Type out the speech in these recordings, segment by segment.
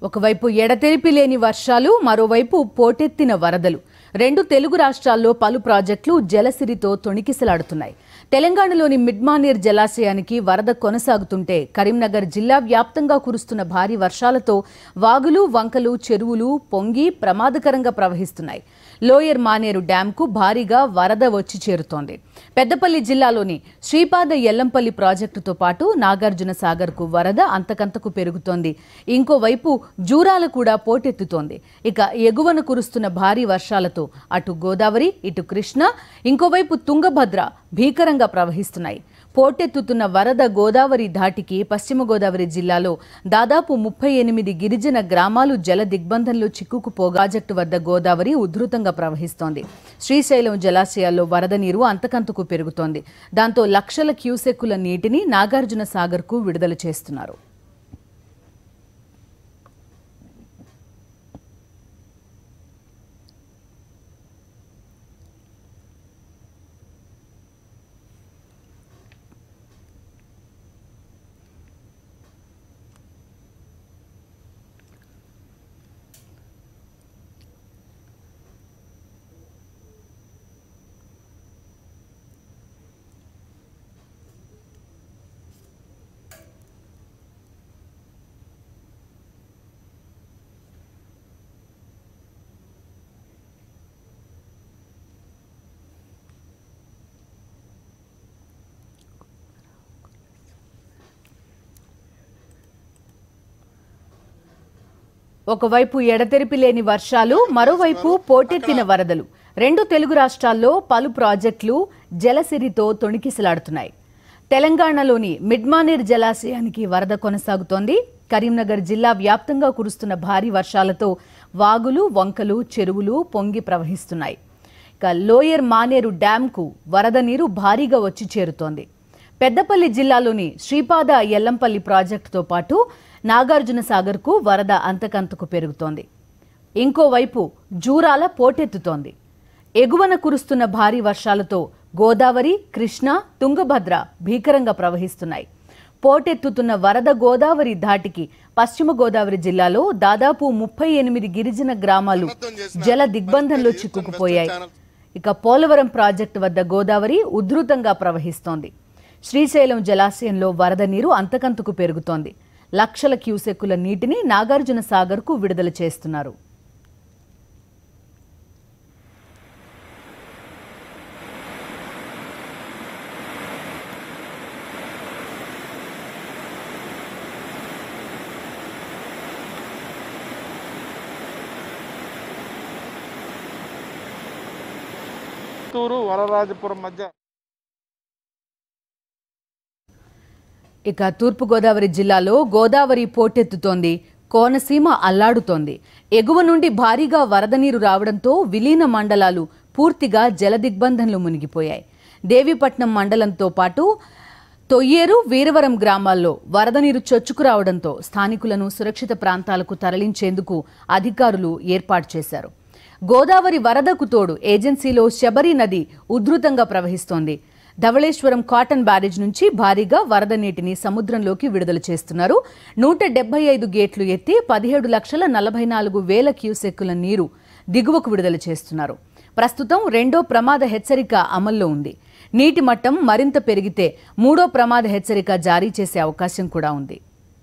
ఒకవైపు ఎడతెరిపి లేని వర్షాలు మరోవైపు పోటెత్తిన వరదలు రెండు తెలుగు రాష్ట్రాల్లో పలు ప్రాజెక్టులు జలసిరితో తొణికిసలాడుతున్నాయి తెలంగాణలోని మిడ్మానేర్ జలాశయానికి వరద కొనసాగుతుంటే కరీంనగర్ జిల్లా వ్యాప్తంగా కురుస్తున్న భారీ వర్షాలతో వాగులు వంకలు చెరువులు పొంగి ప్రమాదకరంగా ప్రవహిస్తున్నాయి లోయర్ మానేరు డ్యాంకు భారీగా వరద వచ్చి చేరుతోంది పెద్దపల్లి జిల్లాలోని శ్రీపాద ఎల్లంపల్లి ప్రాజెక్టుతో పాటు నాగార్జున సాగర్కు వరద అంతకంతకు పెరుగుతోంది ఇంకోవైపు జూరాల కూడా పోటెత్తుతోంది ఇక ఎగువన కురుస్తున్న భారీ వర్షాలతో అటు గోదావరి ఇటు కృష్ణ ఇంకోవైపు తుంగభద్ర భీకరంగా ప్రవహిస్తున్నాయి పోటెత్తుతున్న వరద గోదావరి ధాటికి పశ్చిమ గోదావరి జిల్లాలో దాదాపు ముప్పై ఎనిమిది గిరిజన గ్రామాలు జల దిగ్బంధంలో చిక్కుకుపో ప్రాజెక్టు వద్ద గోదావరి ఉధృతంగా ప్రవహిస్తోంది శ్రీశైలం జలాశయాల్లో వరద నీరు అంతకంతకు పెరుగుతోంది దాంతో లక్షల క్యూసెక్కుల నీటిని నాగార్జున సాగర్కు విడుదల చేస్తున్నారు ఒకవైపు ఎడతెరిపి లేని వర్షాలు మరోవైపు పోటెత్తిన వరదలు రెండు తెలుగు రాష్ట్రాల్లో పలు ప్రాజెక్టులు జలసిరితో తొణికిసలాడుతున్నాయి తెలంగాణలోని మిడ్మానేర్ జలాశయానికి వరద కొనసాగుతోంది కరీంనగర్ జిల్లా వ్యాప్తంగా కురుస్తున్న భారీ వర్షాలతో వాగులు వంకలు చెరువులు పొంగి ప్రవహిస్తున్నాయి ఇక లోయర్ మానేరు డ్యాంకు వరద నీరు భారీగా వచ్చి చేరుతోంది పెద్దపల్లి జిల్లాలోని శ్రీపాద ఎల్లంపల్లి ప్రాజెక్టుతో పాటు నాగార్జున సాగర్కు వరద అంతకంతకు పెరుగుతోంది ఇంకోవైపు జూరాల పోటెత్తుతోంది ఎగువన కురుస్తున్న భారీ వర్షాలతో గోదావరి కృష్ణ తుంగభద్ర భీకరంగా ప్రవహిస్తున్నాయి పోటెత్తుతున్న వరద గోదావరి ధాటికి పశ్చిమ గోదావరి జిల్లాలో దాదాపు ముప్పై ఎనిమిది గిరిజన గ్రామాలు జల దిగ్బంధంలో చిక్కుకుపోయాయి ఇక పోలవరం ప్రాజెక్టు వద్ద గోదావరి ఉధృతంగా ప్రవహిస్తోంది శ్రీశైలం జలాశయంలో వరద నీరు అంతకంతకు పెరుగుతోంది లక్షల క్యూసెక్కుల నీటిని నాగార్జున సాగర్కు విడుదల చేస్తున్నారు చిత్తూరు వరరాజపురం మధ్య ఇక తూర్పుగోదావరి జిల్లాలో గోదావరి పోటెత్తుతోంది కోనసీమ అల్లాడుతోంది ఎగువ నుండి భారీగా వరద నీరు రావడంతో విలీన మండలాలు పూర్తిగా జలదిగ్బంధంలో మునిగిపోయాయి దేవీపట్నం మండలంతో పాటు తొయ్యేరు వీరవరం గ్రామాల్లో వరద నీరు చొచ్చుకురావడంతో స్థానికులను సురక్షిత ప్రాంతాలకు తరలించేందుకు అధికారులు ఏర్పాటు చేశారు గోదావరి వరదకు తోడు ఏజెన్సీలో శబరి నది ఉధృతంగా ప్రవహిస్తోంది ధవళేశ్వరం కాటన్ బ్యారేజ్ నుంచి భారీగా వరద నీటిని సముద్రంలోకి విడుదల చేస్తున్నారు నూట డెబ్బై ఐదు గేట్లు ఎత్తి పదిహేడు లక్షల నలభై నాలుగు వేల క్యూసెక్కుల నీరు దిగువకు విడుదల చేస్తున్నారు ప్రస్తుతం రెండో ప్రమాద హెచ్చరిక అమల్లో ఉంది నీటి మట్టం మరింత పెరిగితే మూడో ప్రమాద హెచ్చరిక జారీ చేసే అవకాశం కూడా ఉంది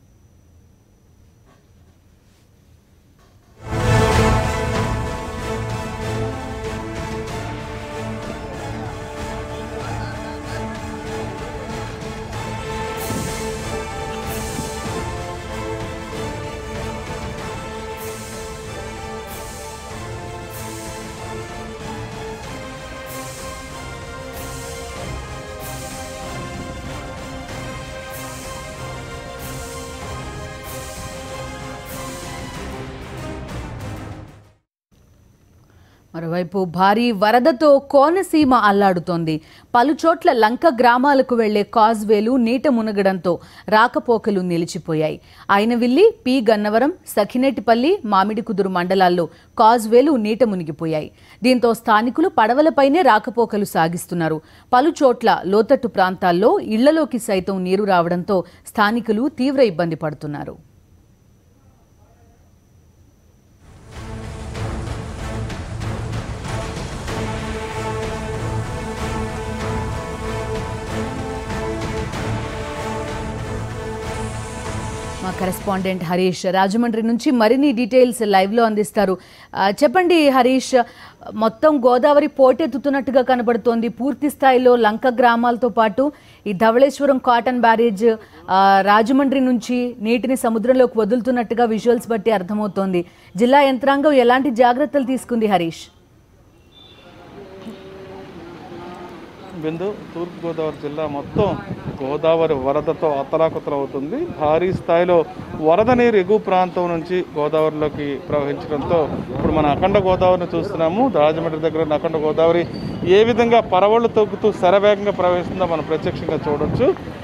మరోవైపు భారీ వరదతో కోనసీమ అల్లాడుతోంది పలుచోట్ల లంక గ్రామాలకు వెళ్లే కాజ్వేలు నీట మునగడంతో రాకపోకలు నిలిచిపోయాయి ఆయనవిల్లి పి గన్నవరం సఖినేటిపల్లి మామిడికుదురు మండలాల్లో కాజ్వేలు నీట మునిగిపోయాయి దీంతో స్థానికులు పడవలపైనే రాకపోకలు సాగిస్తున్నారు పలుచోట్ల లోతట్టు ప్రాంతాల్లో ఇళ్లలోకి సైతం నీరు రావడంతో స్థానికులు తీవ్ర ఇబ్బంది పడుతున్నారు కరెస్పాండెంట్ హరీష్ రాజమండ్రి నుంచి మరిన్ని డీటెయిల్స్ లైవ్లో అందిస్తారు ఆ, చెప్పండి హరీష్ మొత్తం గోదావరి పోటెత్తుతున్నట్టుగా కనబడుతోంది పూర్తి స్థాయిలో లంక గ్రామాలతో పాటు ఈ ధవళేశ్వరం కాటన్ బ్యారేజ్ ఆ, రాజమండ్రి నుంచి నీటిని సముద్రంలోకి వదులుతున్నట్టుగా విజువల్స్ బట్టి అర్థమవుతోంది జిల్లా యంత్రాంగం ఎలాంటి జాగ్రత్తలు తీసుకుంది హరీష్ బిందు తూర్పుగోదావరి జిల్లా మొత్తం గోదావరి వరదతో అతలాకుతలం అవుతుంది భారీ స్థాయిలో వరద నీరు ఎగువ ప్రాంతం నుంచి గోదావరిలోకి ప్రవహించడంతో ఇప్పుడు మన అఖండ గోదావరిని చూస్తున్నాము రాజమండ్రి దగ్గర ఉన్న అఖండ గోదావరి ఏ విధంగా పరవళ్ళు తొక్కుతూ శరవేగంగా ప్రవహిస్తుందో మనం ప్రత్యక్షంగా చూడొచ్చు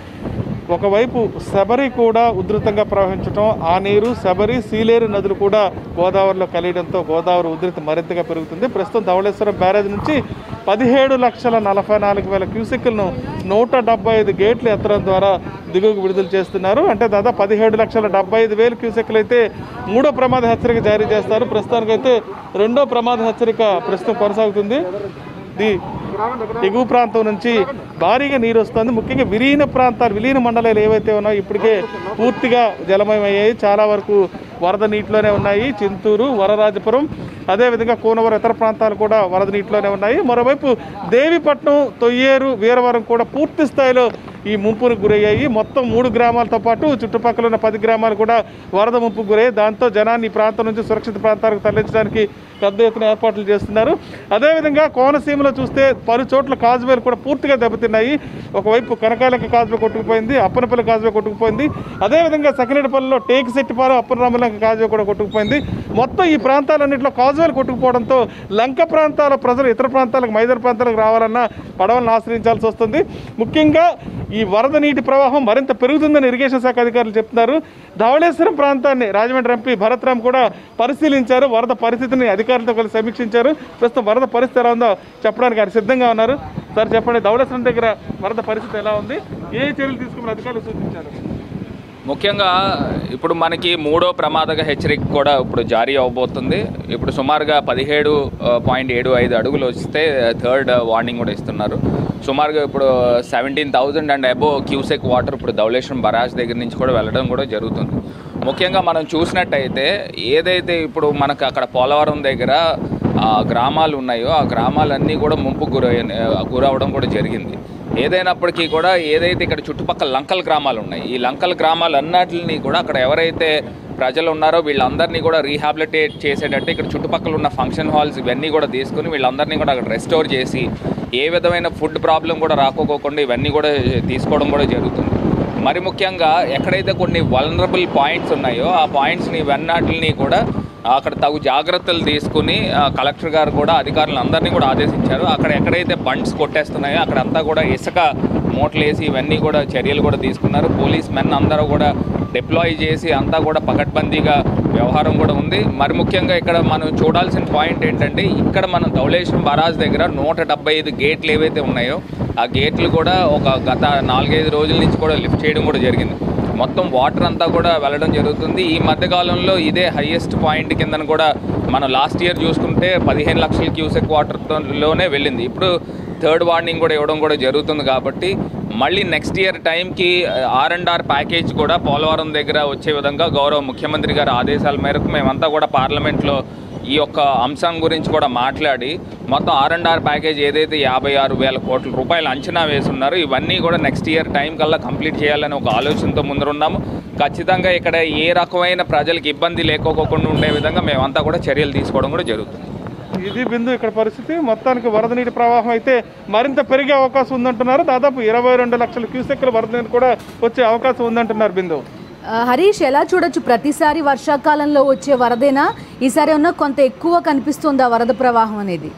ఒకవైపు శబరి కూడా ఉధృతంగా ప్రవహించడం ఆ నీరు శబరి సీలేరు నదులు కూడా గోదావరిలో కలియడంతో గోదావరి ఉధృతి మరింతగా పెరుగుతుంది ప్రస్తుతం ధవళేశ్వరం బ్యారేజ్ నుంచి పదిహేడు లక్షల నలభై నాలుగు వేల క్యూసెక్లను నూట డెబ్బై ఐదు గేట్లు ఎత్తడం ద్వారా దిగువకు విడుదల చేస్తున్నారు అంటే దాదాపు పదిహేడు లక్షల డెబ్బై ఐదు వేల క్యూసెక్లు అయితే మూడో ప్రమాద హెచ్చరిక జారీ చేస్తారు ప్రస్తుతానికైతే రెండో ప్రమాద హెచ్చరిక ప్రస్తుతం కొనసాగుతుంది ది ఎగువ ప్రాంతం నుంచి భారీగా నీరు వస్తుంది ముఖ్యంగా విలీన ప్రాంతాలు విలీన మండలాలు ఏవైతే ఉన్నాయో ఇప్పటికే పూర్తిగా జలమయమయ్యాయి చాలా వరకు వరద నీటిలోనే ఉన్నాయి చింతూరు వరరాజపురం అదేవిధంగా కూనవరం ఇతర ప్రాంతాలు కూడా వరద నీటిలోనే ఉన్నాయి మరోవైపు దేవిపట్నం తొయ్యేరు వీరవరం కూడా పూర్తి స్థాయిలో ఈ ముంపుకు గురయ్యాయి మొత్తం మూడు గ్రామాలతో పాటు చుట్టుపక్కల ఉన్న పది గ్రామాలు కూడా వరద ముంపుకు గురయ్యాయి దాంతో జనాన్ని ఈ ప్రాంతం నుంచి సురక్షిత ప్రాంతాలకు తరలించడానికి పెద్ద ఎత్తున ఏర్పాట్లు చేస్తున్నారు అదేవిధంగా కోనసీమలో చూస్తే పలు చోట్ల కాజువేలు కూడా పూర్తిగా దెబ్బతిన్నాయి ఒకవైపు కనకాలక కాజువే కొట్టుకుపోయింది అప్పనపల్లి కాజువే కొట్టుకుపోయింది అదేవిధంగా సకినేటిపల్లిలో టేక్ సెట్టిపారు అప్పనరామలంక కాజువే కూడా కొట్టుకుపోయింది మొత్తం ఈ ప్రాంతాలన్నింటిలో కాజువేలు కొట్టుకుపోవడంతో లంక ప్రాంతాల ప్రజలు ఇతర ప్రాంతాలకు మైదాన ప్రాంతాలకు రావాలన్నా పడవలను ఆశ్రయించాల్సి వస్తుంది ముఖ్యంగా ఈ వరద నీటి ప్రవాహం మరింత పెరుగుతుందని ఇరిగేషన్ శాఖ అధికారులు చెప్తున్నారు ధవళేశ్వరం ప్రాంతాన్ని రాజమండ్రి ఎంపీ భరత్ రామ్ కూడా పరిశీలించారు వరద పరిస్థితిని అధికారులతో కలిసి సమీక్షించారు ప్రస్తుతం వరద పరిస్థితి ఎలా ఉందో చెప్పడానికి ఆయన సిద్ధంగా ఉన్నారు సార్ చెప్పండి ధవళేశ్వరం దగ్గర వరద పరిస్థితి ఎలా ఉంది ఏ చర్యలు తీసుకుని అధికారులు సూచించారు ముఖ్యంగా ఇప్పుడు మనకి మూడో ప్రమాదక హెచ్చరిక కూడా ఇప్పుడు జారీ అవబోతుంది ఇప్పుడు సుమారుగా పదిహేడు పాయింట్ ఏడు ఐదు అడుగులు వస్తే థర్డ్ వార్నింగ్ కూడా ఇస్తున్నారు సుమారుగా ఇప్పుడు seventeen thousand and above cusec water ఇప్పుడు ధవళేశ్వరం బరాజ్ దగ్గర నుంచి కూడా వెళ్ళడం కూడా జరుగుతుంది ముఖ్యంగా మనం చూసినట్టయితే ఏదైతే ఇప్పుడు మనకు అక్కడ పోలవరం దగ్గర ఆ గ్రామాలు ఉన్నాయో ఆ గ్రామాలన్నీ కూడా ముంపు గురై గురవడం కూడా జరిగింది ఏదైనప్పటికీ కూడా ఏదైతే ఇక్కడ చుట్టుపక్కల లంకల్ గ్రామాలు ఉన్నాయి ఈ లంకల్ గ్రామాలు అన్నిటిని కూడా అక్కడ ఎవరైతే ప్రజలు ఉన్నారో వీళ్ళందరినీ కూడా రీహాబిలిటేట్ చేసేటట్టు ఇక్కడ చుట్టుపక్కల ఉన్న ఫంక్షన్ హాల్స్ ఇవన్నీ కూడా తీసుకుని వీళ్ళందరినీ కూడా అక్కడ రెస్టోర్ చేసి ఏ విధమైన ఫుడ్ ప్రాబ్లం కూడా రాకోకుండా ఇవన్నీ కూడా తీసుకోవడం కూడా జరుగుతుంది మరి ముఖ్యంగా ఎక్కడైతే కొన్ని వలనరబుల్ పాయింట్స్ ఉన్నాయో ఆ పాయింట్స్ని ఇవన్నిటిని కూడా అక్కడ తగు జాగ్రత్తలు తీసుకుని ఆ, కలెక్టర్ గారు కూడా అధికారులు అందరినీ కూడా ఆదేశించారు అక్కడ ఎక్కడైతే బండ్స్ కొట్టేస్తున్నాయో అక్కడంతా కూడా ఇసుక మూటలు వేసి ఇవన్నీ కూడా చర్యలు కూడా తీసుకున్నారు పోలీస్ మెన్ అందరూ కూడా డిప్లాయ్ చేసి అంతా కూడా పకడ్బందీగా వ్యవహారం కూడా ఉంది మరి ముఖ్యంగా ఇక్కడ మనం చూడాల్సిన పాయింట్ ఏంటంటే ఇక్కడ మనం ధవళేశ్వరం బరాజ్ దగ్గర నూట డెబ్బై ఐదు గేట్లు ఏవైతే ఉన్నాయో ఆ గేట్లు కూడా ఒక గత నాలుగైదు రోజుల నుంచి కూడా లిఫ్ట్ చేయడం కూడా జరిగింది మొత్తం వాటర్ అంతా కూడా వెళ్ళడం జరుగుతుంది ఈ మధ్యకాలంలో ఇదే హైయెస్ట్ పాయింట్ కిందన కూడా మనం లాస్ట్ ఇయర్ చూసుకుంటే పదిహేను లక్షల క్యూసెక్ వాటర్లోనే వెళ్ళింది ఇప్పుడు థర్డ్ వార్నింగ్ కూడా ఇవ్వడం కూడా జరుగుతుంది కాబట్టి మళ్ళీ నెక్స్ట్ ఇయర్ టైంకి ఆర్ అండ్ ఆర్ ప్యాకేజ్ కూడా పోలవరం దగ్గర వచ్చే విధంగా గౌరవ ముఖ్యమంత్రి గారి ఆదేశాల మేరకు మేమంతా కూడా పార్లమెంట్లో ఈ యొక్క అంశం గురించి కూడా మాట్లాడి మొత్తం ఆర్ అండ్ ఆర్ ప్యాకేజ్ ఏదైతే యాభై ఆరు వేల కోట్ల రూపాయలు అంచనా వేసున్నారో ఇవన్నీ కూడా నెక్స్ట్ ఇయర్ టైం కల్లా కంప్లీట్ చేయాలని ఒక ఆలోచనతో ముందరున్నాము ఖచ్చితంగా ఇక్కడ ఏ రకమైన ప్రజలకు ఇబ్బంది లేకోకుండా ఉండే విధంగా మేమంతా కూడా చర్యలు తీసుకోవడం కూడా జరుగుతుంది ఇది బిందు ఇక్కడ పరిస్థితి మొత్తానికి వరద నీటి ప్రవాహం అయితే మరింత పెరిగే అవకాశం ఉందంటున్నారు దాదాపు ఇరవై రెండు లక్షల క్యూసెక్ల వరద నీరు కూడా వచ్చే అవకాశం ఉందంటున్నారు బిందు ఆ, హరీష్ ఎలా చూడొచ్చు ప్రతిసారి వర్షాకాలంలో వచ్చే వరదేనా ఈసారి ఏమన్నా కొంత ఎక్కువ కనిపిస్తుంది ఆ వరద ప్రవాహం అనేది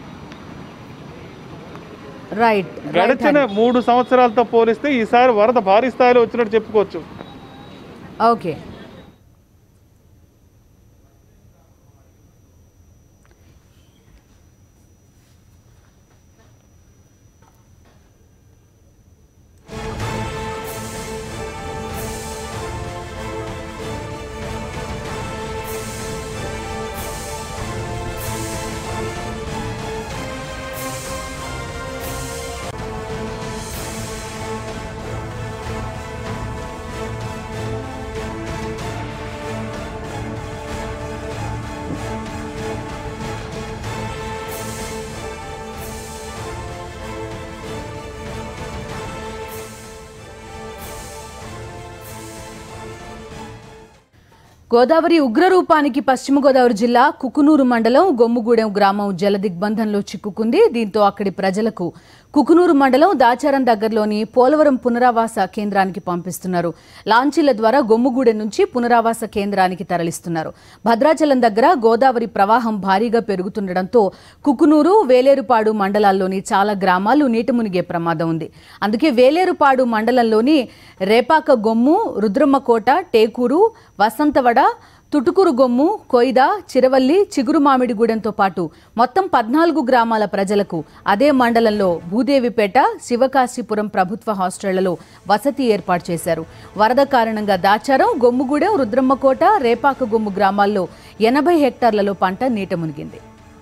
రైట్ గడిచిన మూడు సంవత్సరాలతో పోలిస్తే ఈసారి వరద భారీ స్థాయిలో వచ్చినట్టు చెప్పుకోవచ్చు ఓకే గోదావరి ఉగ్రరూపానికి పశ్చిమ గోదావరి జిల్లా కుకునూరు మండలం గొమ్ముగూడెం గ్రామం జల దిగ్బంధంలో చిక్కుకుంది దీంతో అక్కడి ప్రజలకు కుకునూరు మండలం దాచారం దగ్గరలోని పోలవరం పునరావాస కేంద్రానికి పంపిస్తున్నారు లాంచీల ద్వారా గొమ్ముగూడెం నుంచి పునరావాస కేంద్రానికి తరలిస్తున్నారు భద్రాచలం దగ్గర గోదావరి ప్రవాహం భారీగా పెరుగుతుండటంతో కుకునూరు వేలేరుపాడు మండలాల్లోని చాలా గ్రామాలు నీట మునిగే ప్రమాదం ఉంది అందుకే వేలేరుపాడు మండలంలోని రేపాక గొమ్ము రుద్రమ్మకోట టేకూరు వసంతవడ తుటుకురు గొమ్ము కొయిద చిరవల్లి చిగురు మామిడిగూడెంతో పాటు మొత్తం పద్నాలుగు గ్రామాల ప్రజలకు అదే మండలంలో భూదేవిపేట శివకాశీపురం ప్రభుత్వ హాస్టళ్లలో వసతి ఏర్పాటు చేశారు వరద కారణంగా దాచారం గొమ్ముగూడెం రుద్రమ్మకోట రేపాక గొమ్ము గ్రామాల్లో ఎనభై హెక్టార్లలో పంట నీట మునిగింది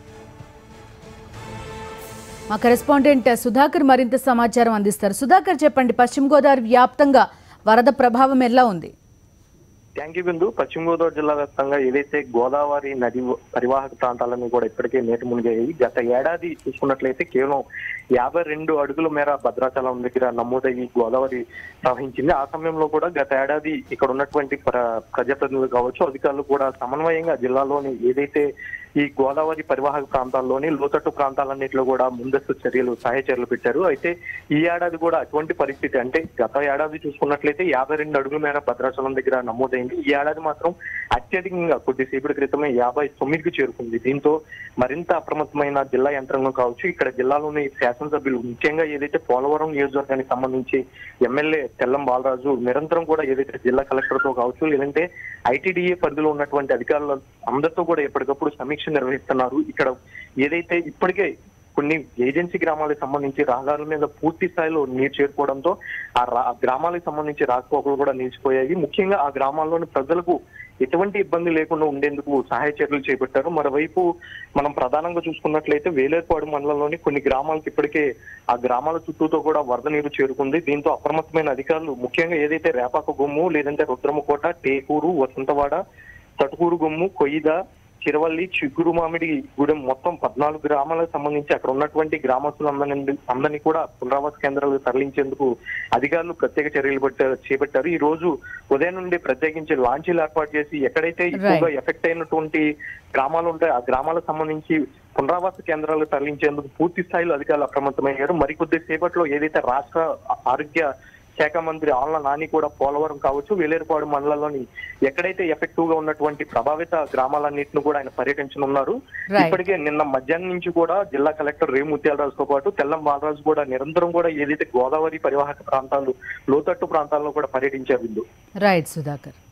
మా కరెస్పాండెంట్ సుధాకర్ మరింత సమాచారం అందిస్తారు సుధాకర్ చెప్పండి పశ్చిమ గోదావరి వ్యాప్తంగా వరద ప్రభావం ఎలా ఉంది థ్యాంక్ యూ బిందు పశ్చిమ గోదావరి జిల్లా వ్యాప్తంగా ఏదైతే గోదావరి నది పరివాహక ప్రాంతాలన్నీ కూడా ఇప్పటికే నీట మునిగాయి గత ఏడాది చూసుకున్నట్లయితే కేవలం యాభై రెండు అడుగుల మేర భద్రాచలం దగ్గర నమోదయ్యి గోదావరి ప్రవహించింది ఆ సమయంలో కూడా గత ఏడాది ఇక్కడ ఉన్నటువంటి ప్ర- ప్రజాప్రతినిధులు కావచ్చు అధికారులు కూడా సమన్వయంగా జిల్లాలోని ఏదైతే ఈ గోదావరి పరివాహక ప్రాంతాల్లోని లోతట్టు ప్రాంతాలన్నింటిలో కూడా ముందస్తు చర్యలు సహాయ చర్యలు పెట్టారు అయితే ఈ ఏడాది కూడా అటువంటి పరిస్థితి అంటే గత ఏడాది చూసుకున్నట్లయితే యాభై రెండు అడుగుల మేర భద్రాచలం దగ్గర నమోదైంది ఈ ఏడాది మాత్రం అత్యధికంగా కొద్దిసేపటి క్రితమే యాభై తొమ్మిదికి చేరుకుంది దీంతో మరింత అప్రమత్తమైన జిల్లా యంత్రాంగం కావచ్చు ఇక్కడ జిల్లాలోని శాసనసభ్యులు ముఖ్యంగా ఏదైతే పోలవరం నియోజకవర్గానికి సంబంధించి ఎమ్మెల్యే తెల్లం బాలరాజు నిరంతరం కూడా ఏదైతే జిల్లా కలెక్టర్ తో కావచ్చు లేదంటే ఐటీడీఏ పరిధిలో ఉన్నటువంటి అధికారులు అందరితో కూడా ఎప్పటికప్పుడు సమీక్ష నిర్వహిస్తున్నారు ఇక్కడ ఏదైతే ఇప్పటికే కొన్ని ఏజెన్సీ గ్రామాలకు సంబంధించి రహదారుల మీద పూర్తి స్థాయిలో నీరు చేరుకోవడంతో ఆ రా- గ్రామాలకు సంబంధించి రాకపోకలు కూడా నిలిచిపోయాయి ముఖ్యంగా ఆ గ్రామాల్లోని ప్రజలకు ఎటువంటి ఇబ్బంది లేకుండా ఉండేందుకు సహాయ చర్యలు చేపట్టారు మరోవైపు మనం ప్రధానంగా చూసుకున్నట్లయితే వేలేరుపాడు మండలంలోని కొన్ని గ్రామాలకు ఇప్పటికే ఆ గ్రామాల చుట్టూతో కూడా వరద నీరు చేరుకుంది దీంతో అప్రమత్తమైన అధికారులు ముఖ్యంగా ఏదైతే రేపాక గొమ్ము లేదంటే రుద్రమకోట టేకూరు వసంతవాడ తటుకూరు గొమ్ము కొయ్యిద చిరవల్లి చిగురు మామిడి గూడెం మొత్తం పద్నాలుగు గ్రామాలకు సంబంధించి అక్కడ ఉన్నటువంటి గ్రామస్తులందరినీ అందరినీ కూడా పునరావాస కేంద్రాలకు తరలించేందుకు అధికారులు ప్రత్యేక చర్యలు పెట్టారు చేపట్టారు ఈ రోజు ఉదయం నుండి ప్రత్యేకించి లాంచీలు ఏర్పాటు చేసి ఎక్కడైతే ఎక్కువగా ఎఫెక్ట్ అయినటువంటి గ్రామాలు ఉంటాయి ఆ గ్రామాలకు సంబంధించి పునరావాస కేంద్రాలకు తరలించేందుకు పూర్తి స్థాయిలో అధికారులు అప్రమత్తమయ్యారు మరికొద్ది సేపట్లో ఏదైతే రాష్ట్ర ఆరోగ్య శాఖ మంత్రి ఆళ్ల నాని కూడా పోలవరం కావచ్చు వేలేరుపాడు మండలంలోని ఎక్కడైతే ఎఫెక్టివ్ గా ఉన్నటువంటి ప్రభావిత గ్రామాలన్నింటిని కూడా ఆయన పర్యటించనున్నారు Right. ఇప్పటికే నిన్న మధ్యాహ్నం నుంచి కూడా జిల్లా కలెక్టర్ రేవు ముత్యాలరాజుతో పాటు తెల్లం బాలరాజు కూడా నిరంతరం కూడా ఏదైతే గోదావరి పరివాహక ప్రాంతాలు లోతట్టు ప్రాంతాల్లో కూడా పర్యటించారు వీళ్ళు రైట్ సుధాకర్